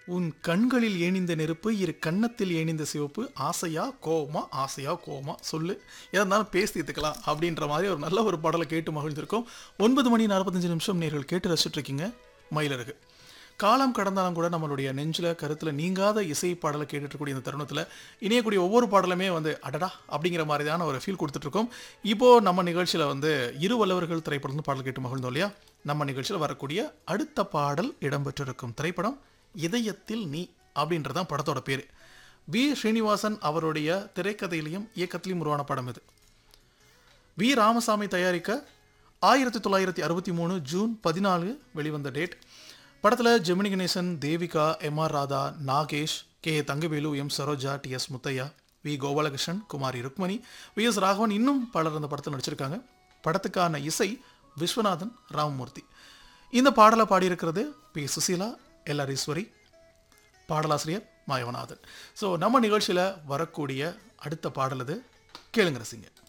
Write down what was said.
உன் கண்களில் ஏனிந்த நெருப்பு இரு கன்னத்தில் ஏனிந்த சிவப்பு ஆசையா கோவமா ஆசையா கோவமா சொல்லு எதா இருந்தாலும் பேசி தீர்த்துக்கலாம் அப்படின்ற மாதிரி ஒரு நல்ல ஒரு பாடலை கேட்டு மகிழ்ந்திருக்கோம் ஒன்பது மணி நாற்பத்தஞ்சு நிமிஷம் நேர்கள் கேட்டு ரசிச்சுட்டு இருக்கீங்க மயிலருக்கு காலம் கடந்தாலும் கூட நம்மளுடைய நெஞ்சில் கருத்தில் நீங்காத இசை பாடலை கேட்டுட்டு இருக்கக்கூடிய இந்த தருணத்தில் இணையக்கூடிய ஒவ்வொரு பாடலுமே வந்து அடடா அப்படிங்கிற மாதிரியான ஒரு ஃபீல் கொடுத்துட்ருக்கோம் இப்போது நம்ம நிகழ்ச்சியில் வந்து இரு வல்லவர்கள் திரைப்படம் பாடல் கேட்டு மகிழ்ந்தோம் இல்லையா நம்ம நிகழ்ச்சியில் வரக்கூடிய அடுத்த பாடல் இடம்பெற்றிருக்கும் திரைப்படம் இதயத்தில் நீ அப்படின்றதான் படத்தோட பேர் வி ஸ்ரீனிவாசன் அவருடைய திரைக்கதையிலையும் இயக்கத்திலையும் உருவான படம் இது வி ராமசாமி தயாரிக்க ஆயிரத்தி தொள்ளாயிரத்தி அறுபத்தி மூணு ஜூன் பதினாலு வெளிவந்த டேட் படத்தில் Gemini Ganesan Devika M R Radha Nagesh K A Thangavelu M Saroja T S Muthaiah V Gopalakrishnan Kumari Rukmani V S Raghavan இன்னும் பலர் இந்த படத்தில் நடிச்சிருக்காங்க படத்துக்கான இசை விஸ்வநாதன் ராமமூர்த்தி இந்த பாடலை பாடியிருக்கிறது பி சுசீலா எல் ஈஸ்வரி பாடலாசிரியர் மாயவநாதன் ஸோ நம்ம நிகழ்ச்சியில் வரக்கூடிய அடுத்த பாடல் இது கேளுங்க ரசிங்க